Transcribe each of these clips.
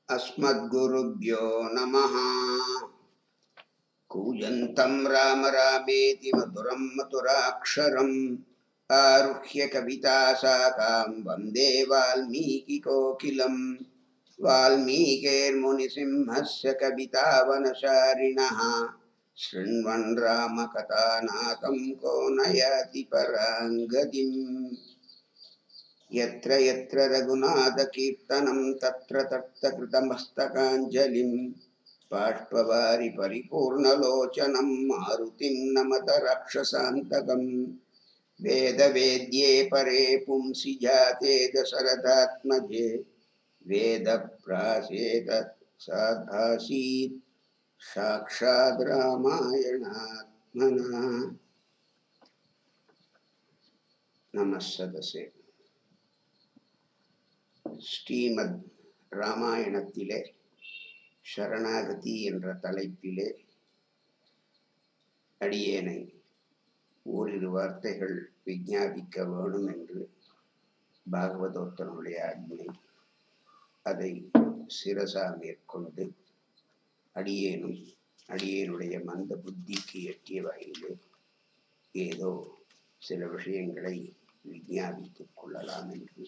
अस्मद्गुरुभ्यो नमः कूजन्तं राम रामेति मधुरं मधुराक्षरम् आरुह्य कविताशाखां वन्दे वाल्मीकिकोकिलम् वाल्मीकेर्मुनिसिंहस्य कवितावनशारिणः शृण्वन् रामकथानाथं को नयाति पराङ्गतिम् यत्र यत्र रघुनाथकीर्तनं तत्र तत्तकृतमस्तकाञ्जलिं बाष्पवारि परिपूर्णलोचनं मारुतिं नमत राक्षसान्तकम् वेदवेद्ये परे पुंसि जाते दशरथात्मजे वेदप्रासेत साधासीत् साक्षात् रामायणात्मना नमः सदसे ஸ்ரீமத் ராமாயணத்திலே சரணாகதி என்ற தலைப்பிலே அடியேனை ஓரிரு வார்த்தைகள் விஞ்ஞாபிக்க வேணும் என்று பாகவதோத்தனுடைய ஆజ్ఞை அதை சிரசா மேற்கொண்டு அடியேனும் அடியேனுடைய மந்த புத்திக்கு எட்டிய வகையிலே ஏதோ சில விஷயங்களை விஞ்ஞாபித்துக் கொள்ளலாம் என்று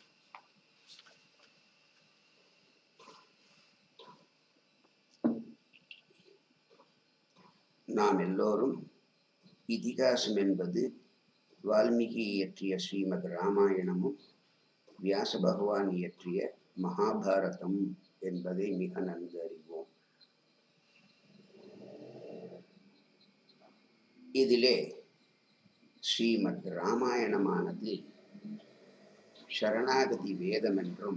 நாம் எல்லோரும் இதிகாசம் என்பது வால்மீகி இயற்றிய ஸ்ரீமத் ராமாயணமும் வியாச பகவான் இயற்றிய மகாபாரதம் என்பதை மிக நன்கு அறிவோம் இதிலே ஸ்ரீமத் ராமாயணமானது சரணாகதி வேதம் என்றும்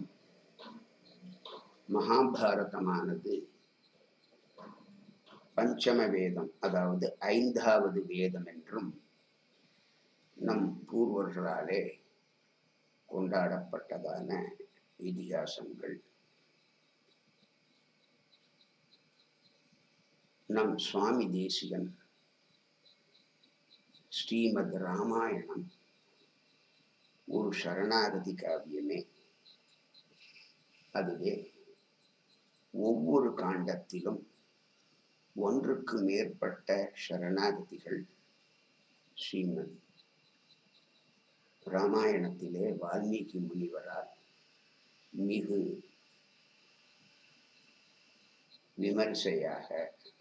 மகாபாரதமானது பஞ்சம வேதம் அதாவது ஐந்தாவது வேதம் என்றும் நம் பூர்வர்களாலே கொண்டாடப்பட்டதான இதிகாசங்கள் நம் சுவாமி தேசிகன் ஸ்ரீமத் ராமாயணம் ஒரு சரணாகதி காவியமே அதுவே ஒவ்வொரு காண்டத்திலும் ஒன்றுக்கு மேற்பட்ட சரணாகதிகள் ஸ்ரீமன் ராமாயணத்திலே வால்மீகி முனிவரால் மிகு விமர்சையாக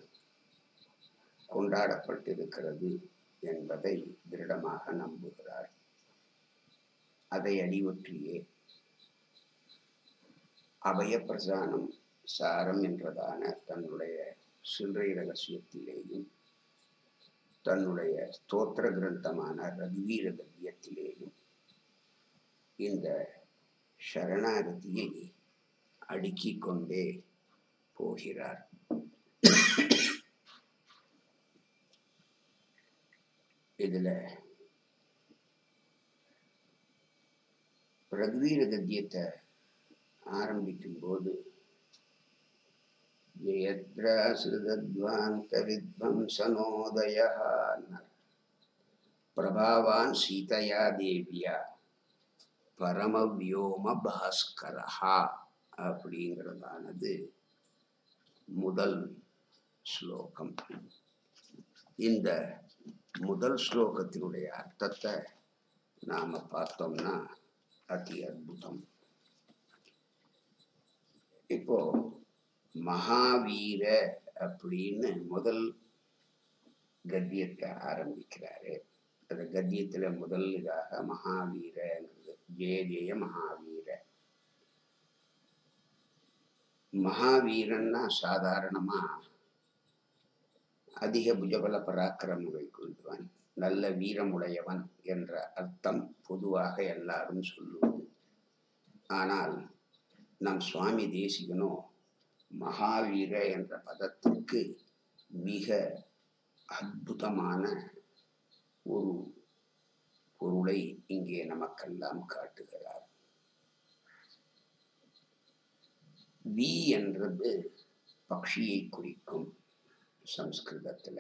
கொண்டாடப்பட்டிருக்கிறது என்பதை திருடமாக நம்புகிறார் அதை அடிவொற்றியே அபயப்பிரசானம் சாரம் என்றதான தன்னுடைய சில்லறை ரகசியத்திலேயும் தன்னுடைய ஸ்தோத்திர கிரந்தமான ரகுவீர கத்தியத்திலேயும் இந்த சரணாகதியை அடுக்கிக் கொண்டே போகிறார் இதுல ரகுவீர கத்தியத்தை ஆரம்பிக்கும் போது जयद्रासृदध्वान्तविध्वंसनोदयः பிரபாவான் சீதையா தேவியா பரமவியோம பாஸ்கரஹா அப்படிங்கிறதானது முதல் ஸ்லோகம் இந்த முதல் ஸ்லோகத்தினுடைய அர்த்தத்தை நாம பார்த்தோம்னா அதி அற்புதம் இப்போ மகாவீர அப்படின்னு முதல் கத்தியத்தை ஆரம்பிக்கிறாரு அந்த கத்தியத்துல முதல் இதாக மகாவீரங்கிறது ஜெய ஜெய மகாவீர மகாவீரன்னா சாதாரணமா அதிக புஜபல பராக்கிரமங்களை கொண்டவன் நல்ல வீரமுடையவன் என்ற அர்த்தம் பொதுவாக எல்லாரும் சொல்லுவது ஆனால் நம் சுவாமி தேசிகனோ மகாவீர என்ற பதத்திற்கு மிக அற்புதமான ஒரு பொருளை இங்கே நமக்கெல்லாம் காட்டுகிறார் வி என்றது பக்ஷியை குறிக்கும் சம்ஸ்கிருதத்துல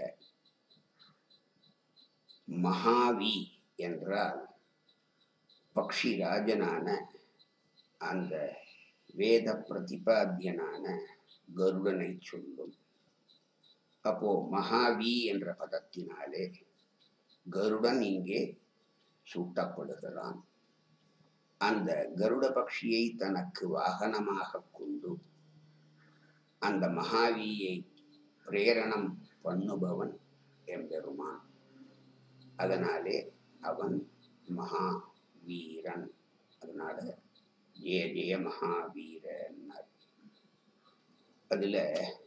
மகாவி என்றால் பக்ஷி ராஜனான அந்த வேத பிரதிபாத்தியனான கருடனை சொல்லும் அப்போ மகாவி என்ற பதத்தினாலே கருடன் இங்கே சூட்டப்படுகிறான் அந்த கருட பக்ஷியை தனக்கு வாகனமாக கொண்டு அந்த மகாவியை பிரேரணம் பண்ணுபவன் எம்பெருமான் அதனாலே அவன் மகா வீரன் அதனால ஜெய ஜெய மகாவீரன் அதுல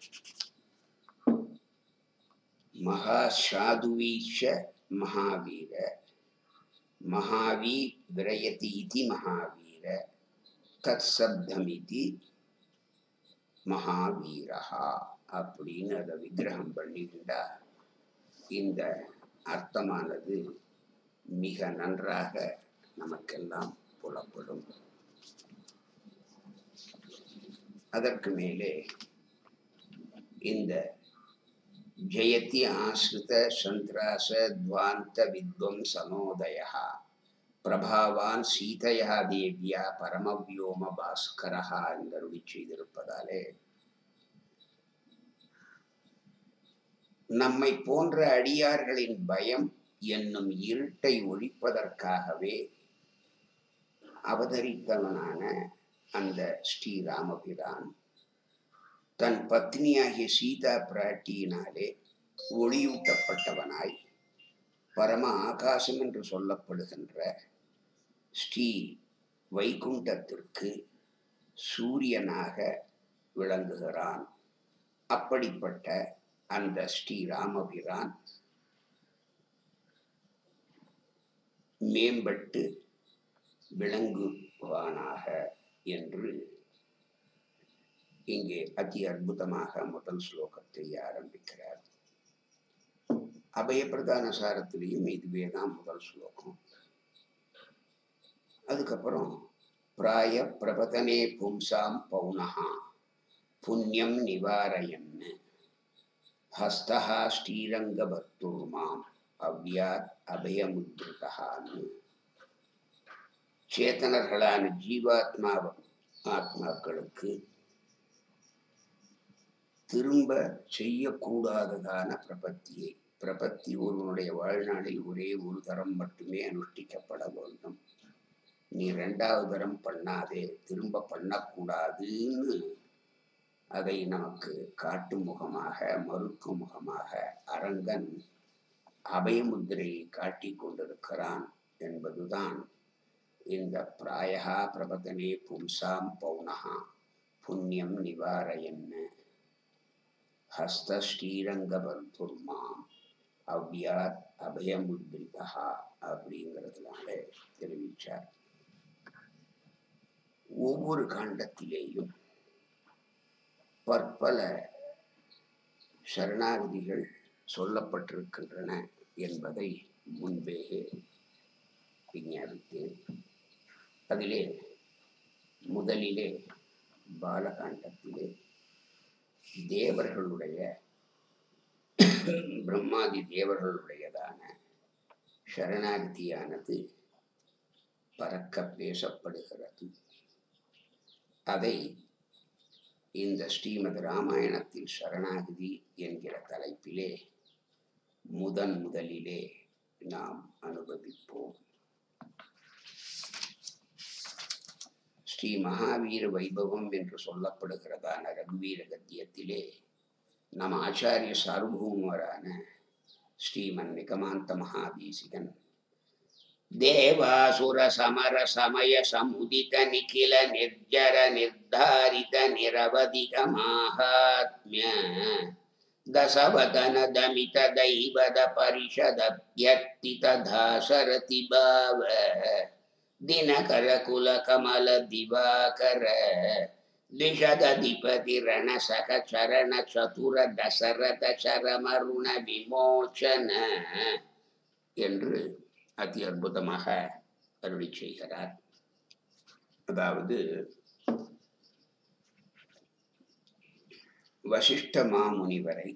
மகா சாதுவீஷ மகாவீர மகாவி விரயதி இதி மகாவீர தத் சப்தமிதி மகாவீரஹா அப்படின்னு அதை விக்கிரகம் பண்ணிக்கிட்டா இந்த அர்த்தமானது மிக நன்றாக நமக்கெல்லாம் புலப்படும் அதற்கு மேலே இந்த ஜெயதி ஆசிரித சந்திராச துவாந்த வித்வம்சனோதய பிரபாவான் சீதையா தேவியா பரமவியோம பாஸ்கரஹா என்று அருளி செய்திருப்பதாலே நம்மை போன்ற அடியார்களின் பயம் என்னும் இருட்டை ஒழிப்பதற்காகவே அவதரித்தவனான அந்த ஸ்ரீராமபிரான் தன் பத்னியாகிய சீதா பிராட்டியினாலே ஒளியூட்டப்பட்டவனாய் பரம ஆகாசம் என்று சொல்லப்படுகின்ற ஸ்ரீ வைகுண்டத்திற்கு சூரியனாக விளங்குகிறான் அப்படிப்பட்ட அந்த ஸ்ரீராமபிரான் மேம்பட்டு விளங்குவானாக என்று இங்கே அதி அற்புதமாக முதல் ஸ்லோகத்தை ஆரம்பிக்கிறார் அபயப்பிரதான சாரத்திலையும் இதுவே தான் முதல் ஸ்லோகம் அதுக்கப்புறம் பிராய பிரபதனே பும்சாம் பௌனஹா புண்ணியம் நிவாரயன்னு ஹஸ்தஹா ஸ்ரீரங்க பக்துர்மாம் அவ்யாத் அபயமுத்ருதான்னு சேத்தனர்களான ஜீவாத்மா ஆத்மாக்களுக்கு திரும்ப செய்யக்கூடாததான பிரபத்தியை பிரபத்தி ஒருவனுடைய வாழ்நாளில் ஒரே ஒரு தரம் மட்டுமே அனுஷ்டிக்கப்பட வேண்டும் நீ ரெண்டாவது தரம் பண்ணாதே திரும்ப பண்ணக்கூடாதுன்னு அதை நமக்கு காட்டும் முகமாக மறுக்கும் முகமாக அரங்கன் அபயமுத்திரையை காட்டிக் கொண்டிருக்கிறான் என்பதுதான் இந்த பிராயகா பிரபதனே பும்சாம் பௌனகா புண்ணியம் நிவாரயன்னு ஹஸ்த ஸ்ரீரங்கபந்துர்மாம் அவ்யாத் அபயமுத்ரிதா அப்படிங்கிறதுனால தெரிவிச்சார் ஒவ்வொரு காண்டத்திலேயும் பற்பல சரணாகதிகள் சொல்லப்பட்டிருக்கின்றன என்பதை முன்பே விஞ்ஞாபித்தேன் அதிலே முதலிலே பாலகாண்டத்திலே தேவர்களுடைய பிரம்மாதி தேவர்களுடையதான சரணாகதியானது பறக்க பேசப்படுகிறது அதை இந்த ஸ்ரீமத் ராமாயணத்தில் சரணாகதி என்கிற தலைப்பிலே முதன் முதலிலே நாம் அனுபவிப்போம் ஸ்ரீ மகாவீர வைபவம் என்று சொல்லப்படுகிறதான ரகுவீர கத்தியத்திலே நம் ஆச்சாரிய சார்வபூமரான ஸ்ரீமன் நிகமாந்த மகாதீசிகன் தேவாசுர சமர சமய சமுதித நிகில நிர்ஜர நிர்தாரித நிரவதிக மாகாத்மிய தசவதன தமித தைவத பரிஷத வியக்தித தாசரதி பாவ ದಿನಕರ ಕುಲ ಕಮಲ ದಿವಾಕರ ದ್ವಿಷದಧಿಪತಿ ರಣ ಸಖ ಚರಣ ಚತುರ ದಶರಥ ಚರಮರುಣ விமோச்சன என்று அதி அற்புதமாக அருளி செய்கிறார் அதாவது வசிஷ்ட மாமுனிவரை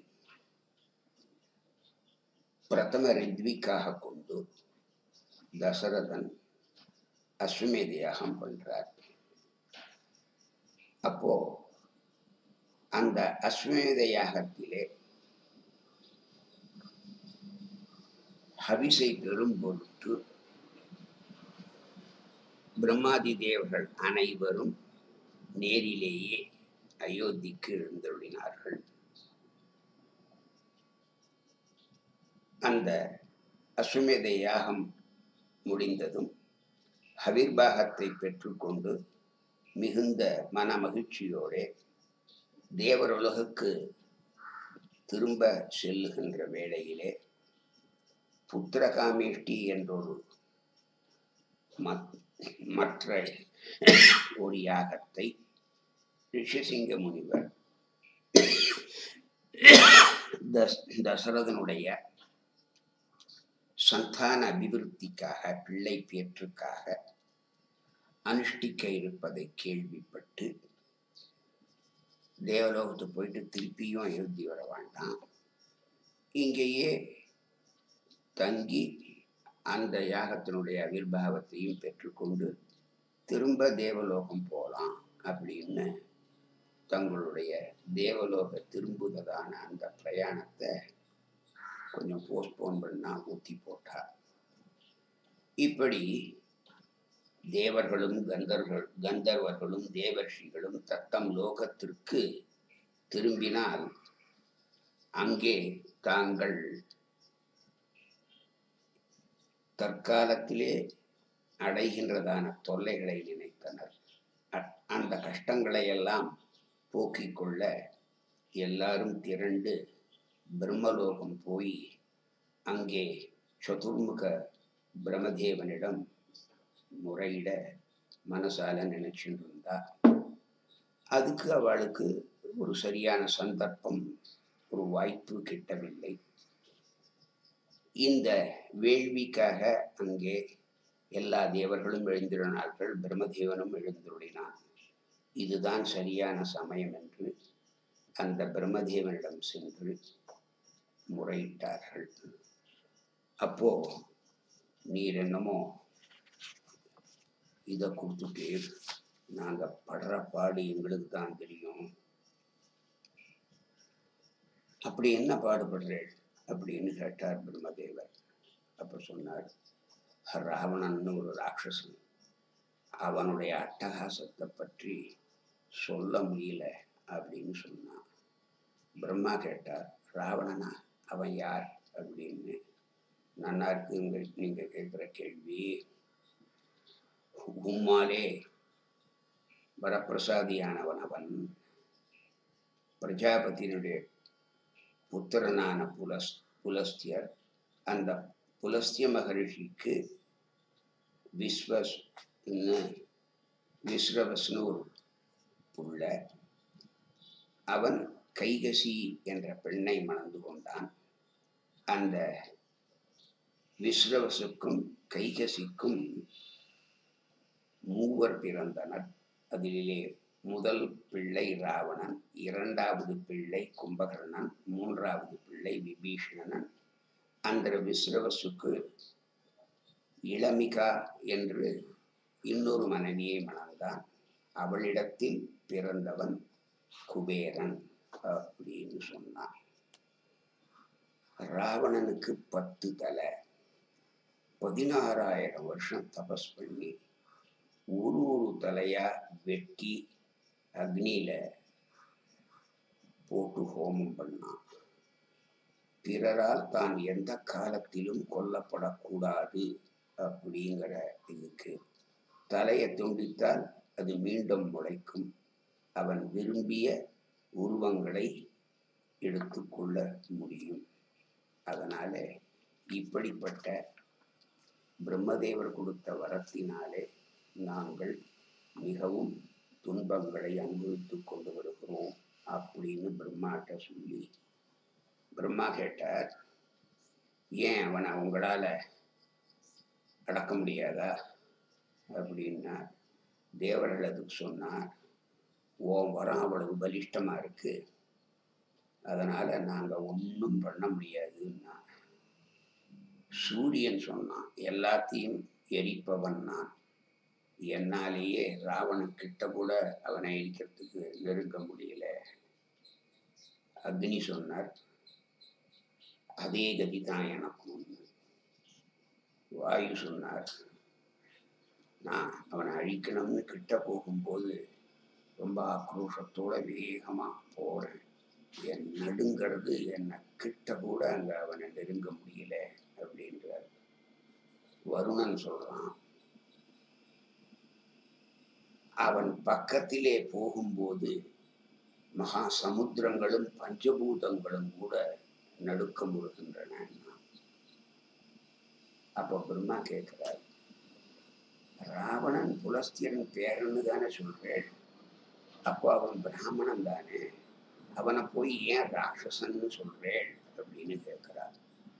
பிரதம ரித்விக்காக கொண்டு தசரதன் அஸ்வமேத யாகம் பண்றார் அப்போ அந்த அஸ்வமேத யாகத்திலே ஹவிசை பெறும் பொருட்டு பிரம்மாதி தேவர்கள் அனைவரும் நேரிலேயே அயோத்திக்கு எழுந்தருளினார்கள் அந்த அஸ்வமேத யாகம் முடிந்ததும் ஹவிர்பாகத்தை பெற்றுக்கொண்டு மிகுந்த மன மகிழ்ச்சியோட தேவருலகுக்கு திரும்ப செல்லுகின்ற வேளையிலே புத்திரகாமேஷ்டி என்றொரு மத்- மற்ற ஒரு யாகத்தை ரிஷசிங்க முனிவர் தஸ் தசரதனுடைய சந்தான அபிவிருத்திக்காக பிள்ளை பேற்றுக்காக அனுஷ்டிக்க இருப்பதை கேள்விப்பட்டு தேவலோகத்துக்கு போயிட்டு திருப்பியும் அயோத்தி வர வேண்டாம் இங்கேயே தங்கி அந்த யாகத்தினுடைய அவிர்பாவத்தையும் பெற்றுக்கொண்டு திரும்ப தேவலோகம் போகலாம் அப்படின்னு தங்களுடைய தேவலோக திரும்புவதான அந்த பிரயாணத்தை கொஞ்சம் போஸ்ட்போன் பண்ணா ஊத்தி போட்டா இப்படி தேவர்களும் கந்தர்கள் கந்தர்வர்களும் தேவர்ஷிகளும் தத்தம் லோகத்திற்கு திரும்பினால் அங்கே தாங்கள் தற்காலத்திலே அடைகின்றதான தொல்லைகளை நினைத்தனர் அ- அந்த கஷ்டங்களை எல்லாம் போக்கிக் கொள்ள எல்லாரும் திரண்டு பிரம்மலோகம் போய் அங்கே சதுர்முக பிரம்மதேவனிடம் முறையிட மனசால நினைச்சுட்டு இருந்தா அதுக்கு அவளுக்கு ஒரு சரியான சந்தர்ப்பம் ஒரு வாய்ப்பு கிட்டவில்லை இந்த வேள்விக்காக அங்கே எல்லா தேவர்களும் எழுந்திருனார்கள் பிரம்மதேவனும் எழுந்துருளினான் இதுதான் சரியான சமயம் என்று அந்த பிரம்மதேவனிடம் சென்று முறையிட்டார்கள் அப்போ நீர் என்னமோ இதை கொடுத்துட்டு நாங்க படுற பாடு எங்களுக்கு தான் தெரியும் அப்படி என்ன பாடுபடுறேன் அப்படின்னு கேட்டார் பிரம்மதேவர் அப்ப சொன்னார் ராவணன் ஒரு ராட்சசன் அவனுடைய அட்டகாசத்தை பற்றி சொல்ல முடியல அப்படின்னு சொன்னான் பிரம்மா கேட்டார் ராவணனா அவன் யார் அப்படின்னு நன்னா இருக்குங்க நீங்க கேட்குற கேள்வி உம்மாலே வரப்பிரசாதியானவன் அவன் பிரஜாபதியினுடைய புத்திரனான புலஸ் புலஸ்தியர் அந்த புலஸ்திய மகரிஷிக்கு விஸ்வஸ் விஸ்ரவஸ்னு ஒரு புள்ள அவன் கைகசி என்ற பெண்ணை மணந்து கொண்டான் அந்த விஸ்ரவசுக்கும் கைகசிக்கும் மூவர் பிறந்தனர் அதிலே முதல் பிள்ளை ராவணன் இரண்டாவது பிள்ளை கும்பகர்ணன் மூன்றாவது பிள்ளை விபீஷணன் அந்த விஸ்ரவசுக்கு இளமிகா என்று இன்னொரு மனைவியை மணந்தான் அவளிடத்தில் பிறந்தவன் குபேரன் அப்படின்னு சொன்னான் ராவணனுக்கு பத்து தலை பதினாறாயிரம் வருஷம் தபஸ் பண்ணி ஒரு ஒரு தலையா வெட்டி அக்னியில போட்டு ஹோமம் பண்ணான் பிறரால் தான் எந்த காலத்திலும் கொல்லப்படக்கூடாது அப்படிங்கிற இதுக்கு தலையை துண்டித்தால் அது மீண்டும் முளைக்கும் அவன் விரும்பிய உருவங்களை எடுத்துக்கொள்ள முடியும் அதனால இப்படிப்பட்ட பிரம்மதேவர் கொடுத்த வரத்தினாலே நாங்கள் மிகவும் துன்பங்களை அனுபவித்துக் கொண்டு வருகிறோம் அப்படின்னு பிரம்மாட்ட சொல்லி பிரம்மா கேட்டார் ஏன் அவனை உங்களால அடக்க முடியாதா அப்படின்னா தேவர்கள் அதுக்கு சொன்னார் ஓம் வரம் அவ்வளவு பலிஷ்டமா இருக்கு அதனால நாங்க ஒன்றும் பண்ண முடியாதுன்னா சூரியன் சொன்னான் எல்லாத்தையும் எரிப்பவன் நான் என்னாலேயே ராவணன் கிட்ட கூட அவனை அழிக்கிறதுக்கு நெருங்க முடியல அக்னி சொன்னார் அதே கதி தான் எனக்கும் வாயு சொன்னார் நான் அவனை அழிக்கணும்னு கிட்ட போகும்போது ரொம்ப ஆக்ரோஷத்தோட வேகமா போறேன் என் நடுங்கிறது என்னை கிட்ட கூட அங்க அவனை நெருங்க முடியல அப்படின்றார் வருணன் சொல்றான் அவன் பக்கத்திலே போகும்போது மகா சமுத்திரங்களும் பஞ்சபூதங்களும் கூட நடுக்கமுறுகின்றன அப்போ பிரம்மா கேட்கிறார் ராவணன் புலஸ்தியன் பேரன்னு தானே சொல்றேன் அப்போ அவன் பிராமணன் தானே அவனை போய் ஏன் ராட்சசன்னு சொல்றேன் அப்படின்னு கேட்கிறார்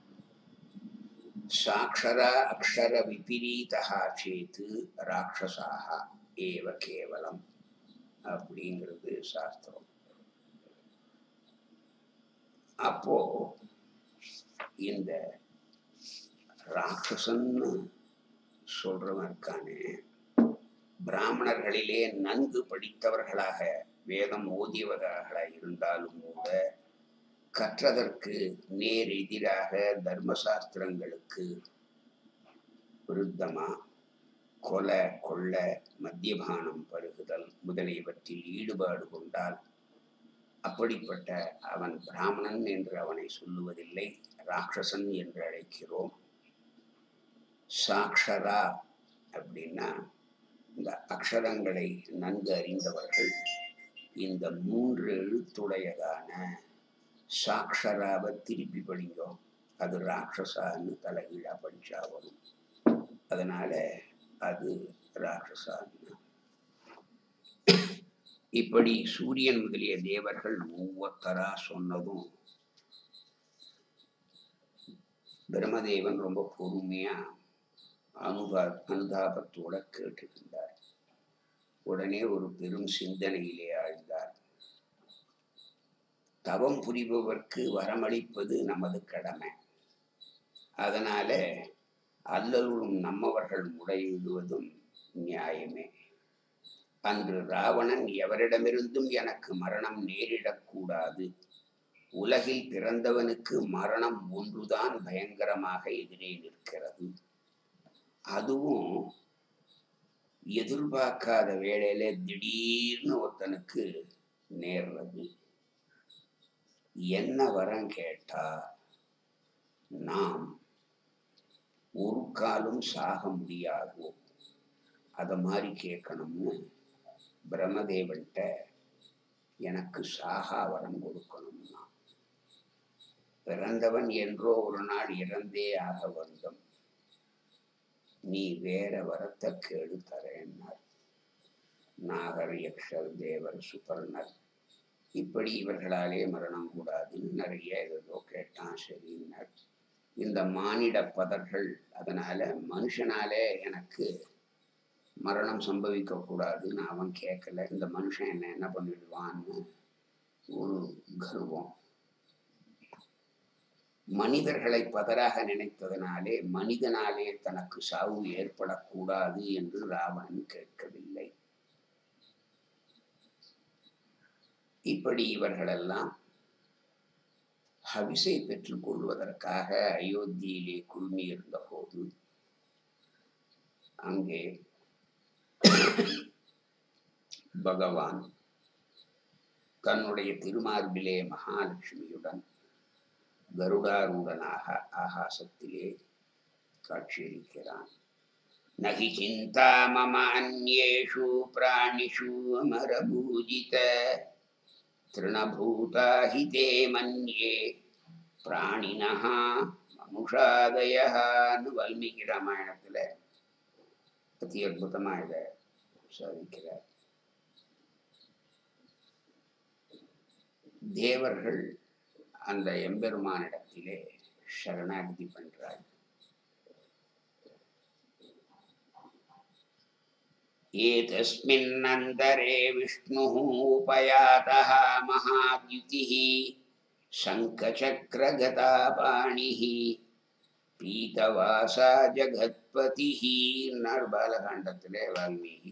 சாட்சரா அக்ஷர விபரீதா சேத்து ராட்சசாக ஏவ கேவலம் அப்படிங்கிறது சாஸ்திரம் அப்போ இந்த ராட்சசன்னு சொல்றவன் இருக்கானே பிராமணர்களிலே நன்கு படித்தவர்களாக வேதம் ஓதியவர்களாக இருந்தாலும் கூட கற்றதற்கு நேர் எதிராக தர்மசாஸ்திரங்களுக்கு விருத்தமா கொலை கொள்ள மத்தியபானம் பருகுதல் முதலியவற்றில் ஈடுபாடு கொண்டால் அப்படிப்பட்ட அவன் பிராமணன் என்று அவனை சொல்லுவதில்லை ராட்சசன் என்று அழைக்கிறோம் சாக்ஷரா அப்படின்னா இந்த அக்ஷரங்களை நன்கு அறிந்தவர்கள் இந்த மூன்று எழுத்துடையதான சாக்ஷராவை திருப்பி படிங்கோ அது ராட்சசான்னு தலைகீழா படிச்சா வரும் அதனால அது ராட்சசான்னு இப்படி சூரியன் முதலிய தேவர்கள் ஒவ்வொருத்தரா சொன்னதும் பிரம்மதேவன் ரொம்ப பொறுமையா அனுபா அனுதாபத்தோட கேட்டுக்கின்றார் உடனே ஒரு பெரும் சிந்தனையிலே ஆழ்ந்தார் தவம் புரிபவர்க்கு வரமளிப்பது நமது கடமை அதனால அல்லலுறும் நம்மவர்கள் முறையிடுவதும் நியாயமே அன்று ராவணன் எவரிடமிருந்தும் எனக்கு மரணம் நேரிடக்கூடாது உலகில் பிறந்தவனுக்கு மரணம் ஒன்றுதான் பயங்கரமாக எதிரே நிற்கிறது அதுவும் எதிர்பார்க்காத வேளையில திடீர்னு ஒருத்தனுக்கு நேர்றது என்ன வரம் கேட்டா நாம் ஒரு காலும் சாக முடியாதோ அத மாதிரி கேட்கணும்னு பிரம்மதேவன்கிட்ட எனக்கு சாகா வரம் கொடுக்கணும்னா பிறந்தவன் என்றோ ஒரு நாள் இறந்தே ஆக வந்தோம் நீ வேற வரத்தை கேடு தரேன்னார் நாகர் யக்ஷர் தேவர் சுபர்ணர் இப்படி இவர்களாலே மரணம் கூடாதுன்னு நிறைய ஏதோ கேட்டான் சரின்னார் இந்த மானிட பதர்கள் அதனால மனுஷனாலே எனக்கு மரணம் சம்பவிக்க கூடாதுன்னு அவன் கேட்கல இந்த மனுஷன் என்ன என்ன பண்ணிடுவான்னு ஒரு கர்வம் மனிதர்களை பதராக நினைத்ததனாலே மனிதனாலே தனக்கு சாவு ஏற்படக்கூடாது என்று ராவணன் கேட்கவில்லை இப்படி இவர்களெல்லாம் ஹவிசை பெற்றுக் கொள்வதற்காக அயோத்தியிலே குழுமியிருந்த போது அங்கே பகவான் தன்னுடைய திருமார்பிலே மகாலட்சுமியுடன் கருடாரூடனாக ஆகாசத்திலே காட்சியளிக்கிறான் நகி சிந்தா மம அந்நேஷு பிராணிஷு அமரபூஜித திருணபூதா ஹி தே மன்யே பிராணினஹா மனுஷாதயன்னு வால்மீகி ராமாயணத்துல அதி அற்புதமா இதை சாதிக்கிறார் தேவர்கள் அந்த எம்பெருமானிடத்திலே சரணாகதி பண்றார் ஏதஸ்மின்னந்தரே விஷ்ணு உபயாதः மகாத்யுதிः சங்கச்சக்கரகதாபாணிः பீதவாசா ஜகத்பதி பாலகாண்டத்திலே வால்மீகி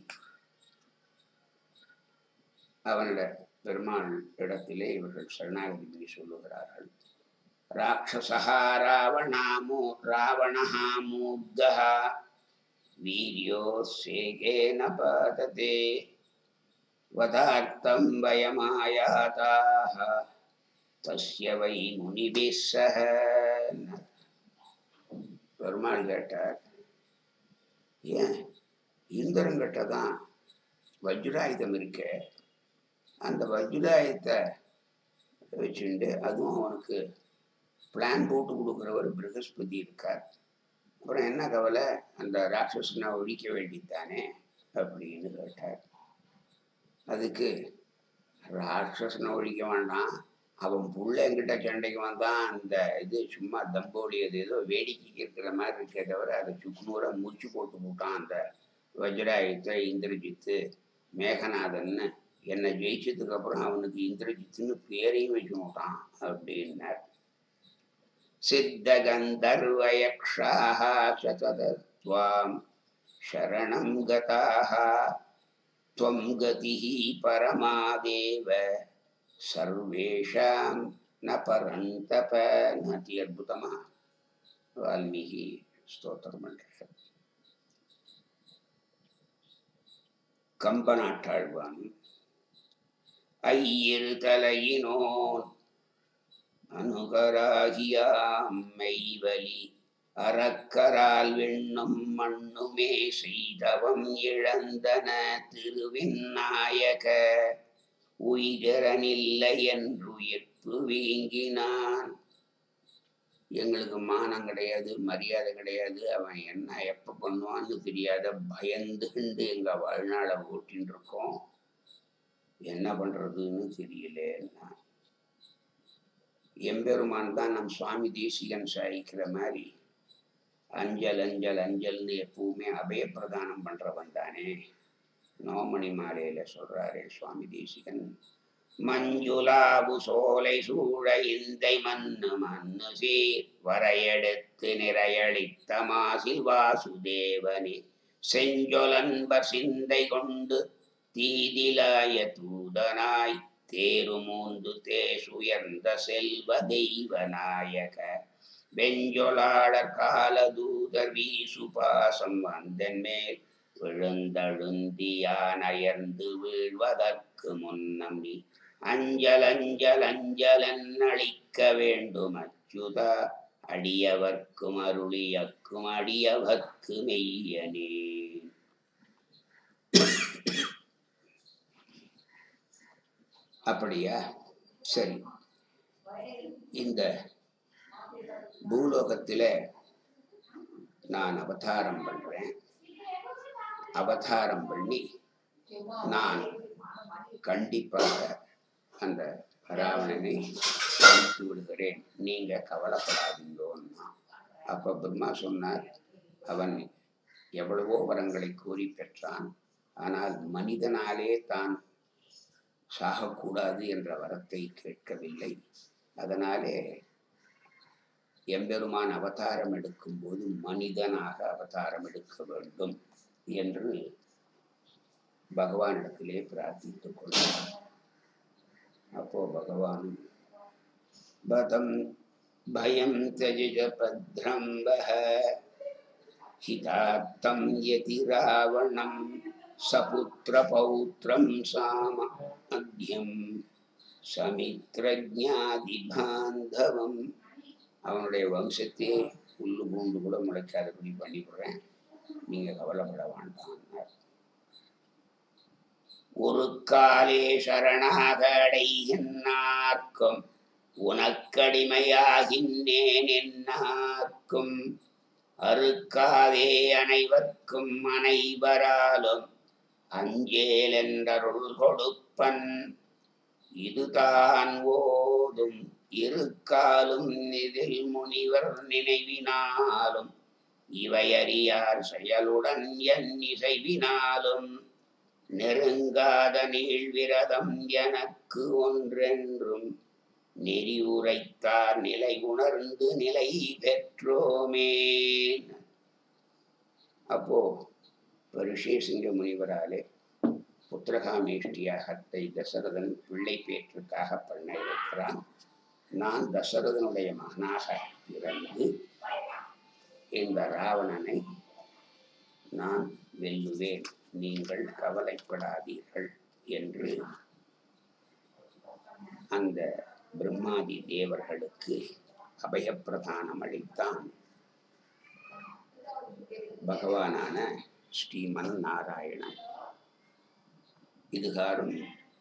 அவனிட பெருமாள் இடத்திலே இவர்கள் சரணாகதி பண்ணி சொல்லுகிறார்கள் ராட்சசா ராவணாமோ ராவணா மூர்தः வீரியோ சேகேன பாததே வதார்த்தம் வயமாயாதாக தஸ்ய வை முனிபிः சக பெருமாள் கேட்டார் ஏன் இந்திரங்கிட்ட தான் வஜ்ராயுதம் இருக்கே அந்த வஜ்ராயுதத்தை வச்சுண்டு அதுவும் அவனுக்கு பிளான் போட்டு கொடுக்குறவர் பிரகஸ்பதி இருக்கார் அப்புறம் என்ன கவலை அந்த ராட்சசனை ஒழிக்க வேண்டித்தானே அப்படின்னு கேட்டார் அதுக்கு ராட்சசனை ஒழிக்க வேண்டாம் அவன் புள்ள என்கிட்ட சண்டைக்கு வந்தான் அந்த இது சும்மா தம்போலி அது ஏதோ வேடிக்கைக்கு இருக்கிற மாதிரி இருக்கே தவிர அதை சுக்குநூறா முடிச்சு போட்டு போட்டான் அந்த வஜ்ராயுத்தை இந்திரஜித்து மேகநாதன்னு என்னை ஜெயிச்சதுக்கு அப்புறம் அவனுக்கு இந்திரஜித்துன்னு பேரையும் வச்சு விட்டான் அப்படின்னார் सिद्धगन्धर्वयक्षाः शतदत्वां शरणं गताः त्वं गतिः परमादेव सर्वेषां न परन्तप நதி அற்புதமா வால்மீகி ஸ்தோத்திரம் பண்றார் கம்பநாட்டாழ்வான் ஐயிரு தலையினோன் அனுகராகியாம் மெய்வலி அறக்கரால் விண்ணும் மண்ணுமே செய்தவம் இழந்தன திருவிநாயக உயிரனில்லை என்றுயிர்ப்பு வீங்கினான் எங்களுக்கு மானம் கிடையாது மரியாதை கிடையாது அவன் என்ன எப்ப பண்ணுவான்னு தெரியாத பயந்துண்டு எங்க வாழ்நாளை ஓட்டின்னு இருக்கோம் என்ன பண்றதுன்னு தெரியலன்னா எம்பெருமான் தான் நம் சுவாமி தேசிகன் சாய்க்கிற மாதிரி அஞ்சல் அஞ்சல் அஞ்சல்னு எப்பவுமே அபயப்பிரதானம் பண்றவன் தானே நோமணி மாலையில சொல்றாரே சுவாமி தேசிகன் மஞ்சுளாவு சோலை சூழ இந்தை மண்ணு மண்ணு சீர் வரையெடுத்து நிறையளித்த மாசில் வாசுதேவனே செஞ்சொலன்பர் சிந்தை கொண்டு தீதிலாய தூதனாய் தேருமூந்து தேசுயர்ந்த செல்வ தெய்வ நாயக வெஞ்சொலாளர் காலதூதர் வீசு பாசம் வந்தன் மேல் விழுந்தழுந்தியானயர்ந்து வீழ்வதற்கு முன்னம் நீ அஞ்சல் அஞ்சல் அஞ்சலன் அளிக்க வேண்டும் அச்சுதா அடியவர்க்கும் அருளியக்கும் அடியவர்க்கு மெய்யனே அப்படியா சரி இந்த பூலோகத்தில் நான் அவதாரம் பண்றேன் அவதாரம் பண்ணி நான் கண்டிப்பாக அந்த ராவணனை அழித்து விடுகிறேன் நீங்க கவலைப்படாதீங்கோன்னா அப்ப பிரம்மா சொன்னார் அவன் எவ்வளவோ வரங்களை கோரி பெற்றான் ஆனால் மனிதனாலே தான் சாகக்கூடாது என்ற வரத்தை கேட்கவில்லை அதனாலே எம்பெருமான் அவதாரம் எடுக்கும்போது மனிதனாக அவதாரம் எடுக்க வேண்டும் என்று பகவானிடத்திலே பிரார்த்தித்துக் கொண்டார் அப்போ பகவானும் பதம் பயம் தஜிஜ பத்ரம்பः हितार्थं यति रावणं सपुत्रपौत्रं साम मध्यं சமித்ரஜாதிபாந்தவம் அவனுடைய வம்சத்தையே புல்லு பூண்டு கூட முளைக்காதபடி பண்ணிவிடுறேன் நீங்க கவலைப்பட வேண்டாம் ஒரு காலே சரணாக அடைகின்றார்க்கும் உனக்கடிமையாகின்றேன் என்னார்க்கும் அறுக்காதே அனைவர்க்கும் அனைவராலும் அஞ்சேல் என்றருள் கொடுப்பன் இதுதான் ஓதும் இருக்காலும் இதில் முனிவர் நினைவினாலும் இவை அறியார் செயலுடன் என் இசைவினாலும் நெருங்காத நீழ்விரதம் எனக்கு ஒன்றென்றும் நெறி உரைத்தார் நிலை உணர்ந்து நிலை பெற்றோமே அப்போ ரிஷேசிங்க முனிவராலே புத்திரகாமேஷ்டியாகத்தை தசரதன் பிள்ளை பேற்றுக்காக பண்ண இருக்கிறான் நான் தசரதனுடைய மகனாக பிறந்து இந்த ராவணனை நான் வெல்லுவேன் நீங்கள் கவலைப்படாதீர்கள் என்று அந்த பிரம்மாதி தேவர்களுக்கு அபயப்பிரதானம் அளித்தான் பகவானான ஸ்ரீமன் நாராயணன் இதுகாரும்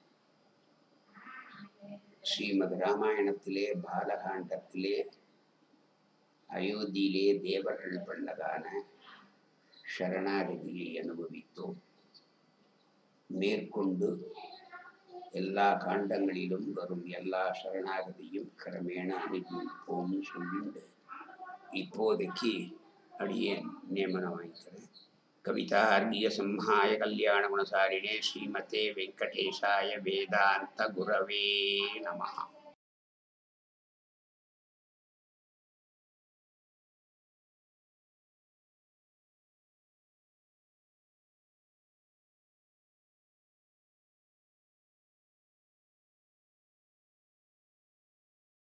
ஸ்ரீமத் ராமாயணத்திலே பாலகாண்டத்திலே அயோத்தியிலே தேவர்கள் பண்ணதான சரணாகதியை அனுபவித்தோம் மேற்கொண்டு எல்லா காண்டங்களிலும் வரும் எல்லா சரணாகதியும் கிரமேண அனுபவிப்போம்னு சொல்லிண்டு இப்போதைக்கு அடியேன் நியமனம் வாங்கிக்கிறேன் கவிதார்கிய சம்ஹாய கல்யாண குணசாரிணே ஸ்ரீமதே வெங்கடேஷாய வேதாந்த குரவே நமஹா